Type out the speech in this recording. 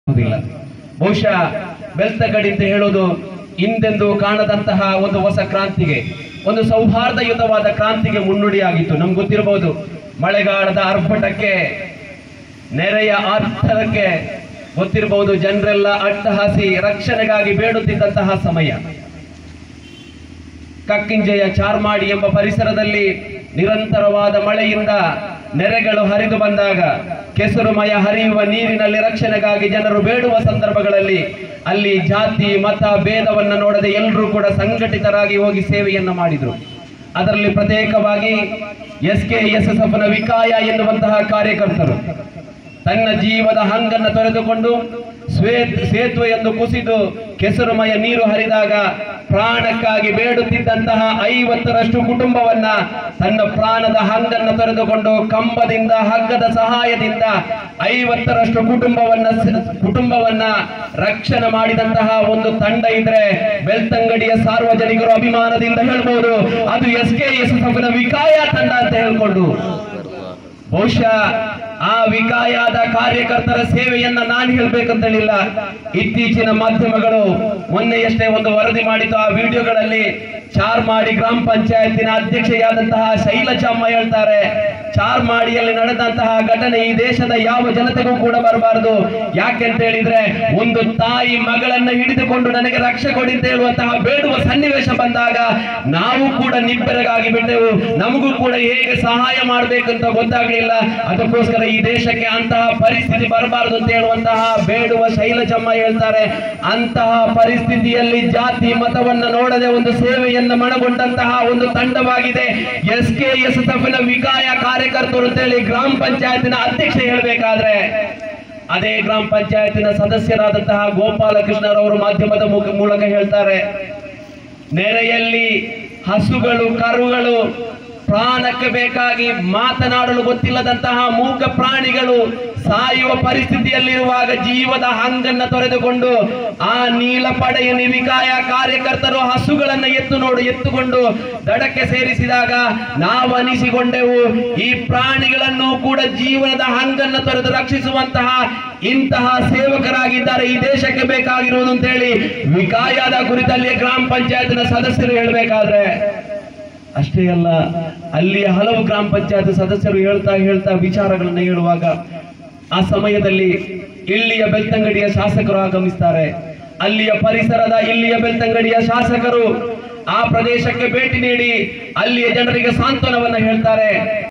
ಆಗುವುದಿಲ್ಲ ಬಹುಶಃ ಬೆಳ್ತಗಡಿ ಅಂತ ಹೇಳೋದು ಹಿಂದೆಂದು ಕಾಣದಂತಹ ಒಂದು ಹೊಸ ಕ್ರಾಂತಿಗೆ ಒಂದು ಸೌಹಾರ್ದಯುತವಾದ ಕ್ರಾಂತಿಗೆ ಮುನ್ನುಡಿಯಾಗಿತ್ತು ನಮ್ಗೆ ಗೊತ್ತಿರಬಹುದು ಮಳೆಗಾಲದ ಆರ್ಭಟಕ್ಕೆ ನೆರೆಯ ಆರ್ಥರಕ್ಕೆ ಗೊತ್ತಿರಬಹುದು ಜನರೆಲ್ಲ ಅಟ್ಟಹಾಸಿ ರಕ್ಷಣೆಗಾಗಿ ಬೇಡುತ್ತಿದ್ದಂತಹ ಸಮಯ ಕಕ್ಕಿಂಜೆಯ ಚಾರ್ಮಾಡಿ ಎಂಬ ಪರಿಸರದಲ್ಲಿ ನಿರಂತರವಾದ ಮಳೆಯಿಂದ ನೆರೆಗಳು ಹರಿದು ಬಂದಾಗ ಕೆಸರುಮಯ ಹರಿಯುವ ನೀರಿನಲ್ಲಿ ರಕ್ಷಣೆಗಾಗಿ ಜನರು ಬೇಡುವ ಸಂದರ್ಭಗಳಲ್ಲಿ ಅಲ್ಲಿ ಜಾತಿ ಮತ ಭೇದವನ್ನ ನೋಡದೆ ಎಲ್ಲರೂ ಕೂಡ ಸಂಘಟಿತರಾಗಿ ಹೋಗಿ ಸೇವೆಯನ್ನ ಮಾಡಿದ್ರು ಅದರಲ್ಲಿ ಪ್ರತ್ಯೇಕವಾಗಿ ಎಸ್ ಕೆ ಎಸ್ ಎಸ್ ಎಫ್ನ ವಿಕಾಯ ಎನ್ನುವಂತಹ ಕಾರ್ಯಕರ್ತರು ತನ್ನ ಜೀವದ ಹಂಗನ್ನ ತೊರೆದುಕೊಂಡು ಸ್ವೇತ್ ಸೇತುವೆಯನ್ನು ಕುಸಿದು ಕೆಸರುಮಯ ನೀರು ಹರಿದಾಗ ಪ್ರಾಣಕ್ಕಾಗಿ ಬೇಡುತ್ತಿದ್ದಂತಹ ಐವತ್ತರಷ್ಟು ಕುಟುಂಬವನ್ನ ತನ್ನ ಪ್ರಾಣದ ಹಂಗನ್ನ ತೊರೆದುಕೊಂಡು ಕಂಬದಿಂದ ಹಗ್ಗದ ಸಹಾಯದಿಂದ ಐವತ್ತರಷ್ಟು ಕುಟುಂಬವನ್ನ ಕುಟುಂಬವನ್ನ ರಕ್ಷಣೆ ಮಾಡಿದಂತಹ ಒಂದು ತಂಡ ಇದ್ರೆ ಬೆಳ್ತಂಗಡಿಯ ಸಾರ್ವಜನಿಕರು ಅಭಿಮಾನದಿಂದ ಹೇಳ್ಬೋದು ಅದು ಎಸ್ ಕೆ ಎಸ್ ಎಫ್ನ ವಿಕಾಯ ತಂಡ ಅಂತ ಹೇಳ್ಕೊಂಡು ಬಹುಶಃ ಆ ವಿಕಾಯದ ಕಾರ್ಯಕರ್ತರ ಸೇವೆಯನ್ನ ನಾನು ಹೇಳ್ಬೇಕಂತ ಹೇಳಿಲ್ಲ ಇತ್ತೀಚಿನ ಮಾಧ್ಯಮಗಳು ಮೊನ್ನೆಯಷ್ಟೇ ಒಂದು ವರದಿ ಮಾಡಿತು ಆ ವಿಡಿಯೋಗಳಲ್ಲಿ ಚಾರ್ಮಾಡಿ ಗ್ರಾಮ ಪಂಚಾಯತಿನ ಅಧ್ಯಕ್ಷೆಯಾದಂತಹ ಶೈಲಜಮ್ಮ ಹೇಳ್ತಾರೆ ಚಾರ್ಮಾಡಿಯಲ್ಲಿ ನಡೆದಂತಹ ಘಟನೆ ಈ ದೇಶದ ಯಾವ ಜನತೆಗೂ ಕೂಡ ಬರಬಾರದು ಯಾಕೆಂತ ಹೇಳಿದ್ರೆ ಒಂದು ತಾಯಿ ಮಗಳನ್ನ ಹಿಡಿದುಕೊಂಡು ನನಗೆ ರಕ್ಷೆ ಕೊಡಿ ಅಂತ ಹೇಳುವಂತಹ ಬೇಡುವ ಸನ್ನಿವೇಶ ಬಂದಾಗ ನಾವು ಕೂಡ ನಿಬ್ಬೆರಗಾಗಿ ಬಿಟ್ಟೆವು ನಮಗೂ ಕೂಡ ಹೇಗೆ ಸಹಾಯ ಮಾಡಬೇಕಂತ ಗೊತ್ತಾಗ್ಲಿಲ್ಲ ಅದಕ್ಕೋಸ್ಕರ ಈ ದೇಶಕ್ಕೆ ಅಂತಹ ಪರಿಸ್ಥಿತಿ ಬರಬಾರದು ಅಂತ ಹೇಳುವಂತಹ ಬೇಡುವ ಶೈಲಜಮ್ಮ ಹೇಳ್ತಾರೆ ಅಂತಹ ಪರಿಸ್ಥಿತಿಯಲ್ಲಿ ಜಾತಿ ಮತವನ್ನ ನೋಡದೆ ಒಂದು ಸೇವೆಯನ್ನ ಮನಗೊಂಡಂತಹ ಒಂದು ತಂಡವಾಗಿದೆ ಎಸ್ ಕೆ ಎಸ್ ಎಫ್ನ ವಿಕಾಯ ಕಾರ್ಯಕರ್ತರು ಅಂತೇಳಿ ಗ್ರಾಮ ಪಂಚಾಯತಿನ ಅಧ್ಯಕ್ಷ ಹೇಳ್ಬೇಕಾದ್ರೆ ಅದೇ ಗ್ರಾಮ ಪಂಚಾಯತಿನ ಸದಸ್ಯರಾದಂತಹ ಗೋಪಾಲಕೃಷ್ಣರವರು ಮಾಧ್ಯಮದ ಮುಖ- ಮೂಲಕ ಹೇಳ್ತಾರೆ ನೆರೆಯಲ್ಲಿ ಹಸುಗಳು ಕರುಗಳು ಪ್ರಾಣಕ್ಕೆ ಬೇಕಾಗಿ ಮಾತನಾಡಲು ಗೊತ್ತಿಲ್ಲದಂತಹ ಮೂಕ ಪ್ರಾಣಿಗಳು ಸಾಯುವ ಪರಿಸ್ಥಿತಿಯಲ್ಲಿರುವಾಗ ಜೀವದ ಹಂಗನ್ನ ತೊರೆದುಕೊಂಡು ಆ ನೀಲ ಪಡೆಯ ನಿವಿಕಾಯ ಕಾರ್ಯಕರ್ತರು ಹಸುಗಳನ್ನ ಎತ್ತು ನೋಡು ಎತ್ತುಕೊಂಡು ದಡಕ್ಕೆ ಸೇರಿಸಿದಾಗ ನಾವು ಅನಿಸಿಕೊಂಡೆವು ಈ ಪ್ರಾಣಿಗಳನ್ನು ಕೂಡ ಜೀವನದ ಹಂಗನ್ನ ತೊರೆದು ರಕ್ಷಿಸುವಂತಹ ಇಂತಹ ಸೇವಕರಾಗಿದ್ದಾರೆ ಈ ದೇಶಕ್ಕೆ ಬೇಕಾಗಿರುವುದು ಅಂತ ಹೇಳಿ ವಿಕಾಯದ ಕುರಿತಲ್ಲಿ ಗ್ರಾಮ ಪಂಚಾಯತ್ನ ಸದಸ್ಯರು ಹೇಳಬೇಕಾದ್ರೆ ಅಷ್ಟೇ ಅಲ್ಲ ಅಲ್ಲಿಯ ಹಲವು ಗ್ರಾಮ ಪಂಚಾಯತ್ ಸದಸ್ಯರು ಹೇಳ್ತಾ ಹೇಳ್ತಾ ವಿಚಾರಗಳನ್ನ ಹೇಳುವಾಗ ಆ ಸಮಯದಲ್ಲಿ ಇಲ್ಲಿಯ ಬೆಳ್ತಂಗಡಿಯ ಶಾಸಕರು ಆಗಮಿಸ್ತಾರೆ ಅಲ್ಲಿಯ ಪರಿಸರದ ಇಲ್ಲಿಯ ಬೆಳ್ತಂಗಡಿಯ ಶಾಸಕರು ಆ ಪ್ರದೇಶಕ್ಕೆ ಭೇಟಿ ನೀಡಿ ಅಲ್ಲಿಯ ಜನರಿಗೆ ಸಾಂತ್ವನವನ್ನ ಹೇಳ್ತಾರೆ